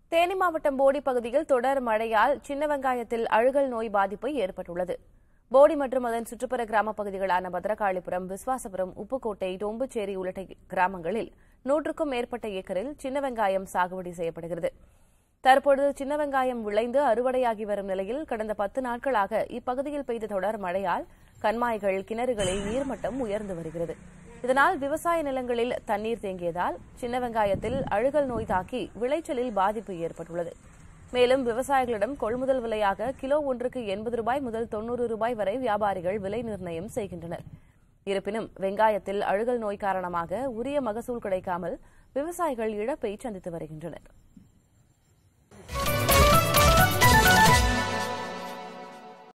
தேனி மாவட்டம் போடி பகுதியில் தொடர் மழையால் சின்ன வெங்காயத்தில் அழுகல் நோய் பாதிப்பு ஏற்பட்டுள்ளது போடி மற்றும் அதன் சுற்றுப்புற கிராம பகுதிகளான பத்ரகாளிபுரம் விஸ்வாசபுரம் உப்புக்கோட்டை டோம்புச்சேரி உள்ளிட்ட கிராமங்களில் நூற்றுக்கும் மேற்பட்ட ஏக்கரில் சின்ன வெங்காயம் சாகுபடி செய்யப்படுகிறது தற்பொழுது சின்ன வெங்காயம் விளைந்து அறுவடையாகி வரும் நிலையில் கடந்த பத்து நாட்களாக இப்பகுதியில் பெய்த தொடர் மழையால் கண்மாய்கள் கிணறுகளில் நீர்மட்டம் உயர்ந்து வருகிறது இதனால் விவசாய நிலங்களில் தண்ணீர் தேங்கியதால் சின்ன வெங்காயத்தில் அழுகல் நோய் தாக்கி விளைச்சலில் பாதிப்பு ஏற்பட்டுள்ளது மேலும் விவசாயிகளிடம் கொள்முதல் விலையாக கிலோ ஒன்றுக்கு எண்பது ரூபாய் முதல் தொன்னூறு ரூபாய் வரை வியாபாரிகள் விலை நிர்ணயம் செய்கின்றனர் இருப்பினும் வெங்காயத்தில் அழுகல் நோய் காரணமாக உரிய மகசூல் கிடைக்காமல் விவசாயிகள் இழப்பை சந்தித்து வருகின்றனர்